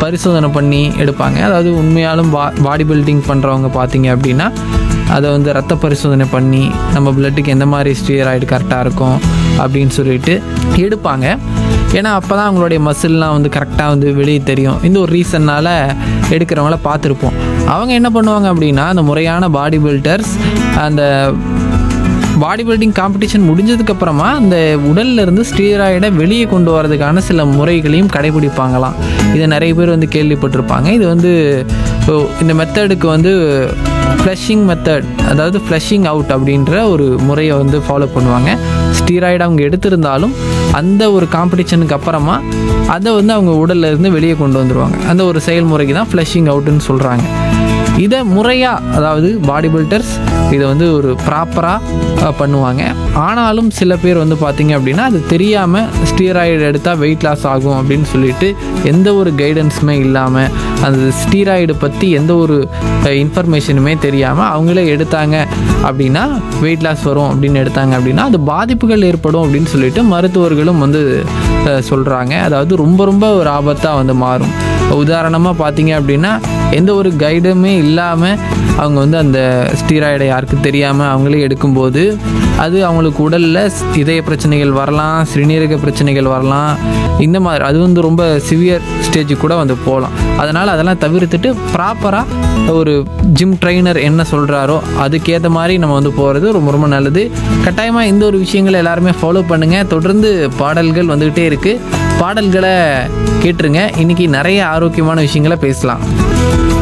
பரிசோதனை பண்ணி எடுப்பாங்க அதாவது உண்மையாலும் பா பாடி பில்டிங் பண்ணுறவங்க பார்த்தீங்க அப்படின்னா அதை வந்து ரத்த பரிசோதனை பண்ணி நம்ம பிளட்டுக்கு எந்த மாதிரி ஸ்டீராய்டு கரெக்டாக இருக்கும் அப்படின்னு சொல்லிட்டு எடுப்பாங்க ஏன்னா அப்போ தான் அவங்களுடைய மசில்லாம் வந்து கரெக்டாக வந்து வெளியே தெரியும் இந்த ஒரு ரீசன்னால் எடுக்கிறவங்கள பார்த்துருப்போம் அவங்க என்ன பண்ணுவாங்க அப்படின்னா அந்த முறையான பாடி பில்டர்ஸ் அந்த பாடி பில்டிங் காம்படிஷன் முடிஞ்சதுக்கப்புறமா அந்த உடல்ல இருந்து ஸ்டீராய்டை வெளியே கொண்டு வரதுக்கான சில முறைகளையும் கடைபிடிப்பாங்களாம் இதை நிறைய பேர் வந்து கேள்விப்பட்டிருப்பாங்க இது வந்து இப்போ இந்த மெத்தடுக்கு வந்து ஃப்ளஷிங் மெத்தட் அதாவது ஃப்ளஷிங் அவுட் அப்படின்ற ஒரு முறையை வந்து ஃபாலோ பண்ணுவாங்க ஸ்டீராய்டு அவங்க எடுத்திருந்தாலும் அந்த ஒரு காம்படிஷனுக்கு அப்புறமா அதை வந்து அவங்க உடல்ல இருந்து வெளியே கொண்டு வந்துருவாங்க அந்த ஒரு செயல்முறைக்கு தான் ஃப்ளஷிங் அவுட்டுன்னு சொல்கிறாங்க இதை முறையாக அதாவது பாடி பில்டர்ஸ் இதை வந்து ஒரு ப்ராப்பராக பண்ணுவாங்க ஆனாலும் சில பேர் வந்து பார்த்தீங்க அப்படின்னா அது தெரியாமல் ஸ்டீராய்டு எடுத்தால் வெயிட் லாஸ் ஆகும் அப்படின்னு சொல்லிட்டு எந்த ஒரு கைடன்ஸுமே இல்லாமல் அந்த ஸ்டீராய்டு பற்றி எந்த ஒரு இன்ஃபர்மேஷனுமே தெரியாமல் அவங்களே எடுத்தாங்க அப்படின்னா வெயிட் லாஸ் வரும் அப்படின்னு எடுத்தாங்க அப்படின்னா அது பாதிப்புகள் ஏற்படும் அப்படின்னு சொல்லிட்டு மருத்துவர்களும் வந்து சொல்கிறாங்க அதாவது ரொம்ப ரொம்ப ஒரு ஆபத்தாக வந்து மாறும் உதாரணமாக பார்த்தீங்க அப்படின்னா எந்த ஒரு கைடுமே இல்லாமல் அவங்க வந்து அந்த ஸ்டீராய்டை யாருக்கும் தெரியாமல் அவங்களே எடுக்கும்போது அது அவங்களுக்கு உடலில் இதய பிரச்சனைகள் வரலாம் சிறுநீரக பிரச்சனைகள் வரலாம் இந்த மாதிரி அது வந்து ரொம்ப சிவியர் ஸ்டேஜுக்கு கூட வந்து போகலாம் அதனால் அதெல்லாம் தவிர்த்துட்டு ப்ராப்பராக ஒரு ஜிம் ட்ரைனர் என்ன சொல்கிறாரோ அதுக்கேற்ற மாதிரி நம்ம வந்து போகிறது ரொம்ப ரொம்ப நல்லது கட்டாயமாக இந்த ஒரு விஷயங்களை எல்லாருமே ஃபாலோ பண்ணுங்கள் தொடர்ந்து பாடல்கள் வந்துக்கிட்டே இருக்குது பாடல்களை கேட்டுருங்க இன்றைக்கி நிறைய ஆரோக்கியமான விஷயங்களை பேசலாம்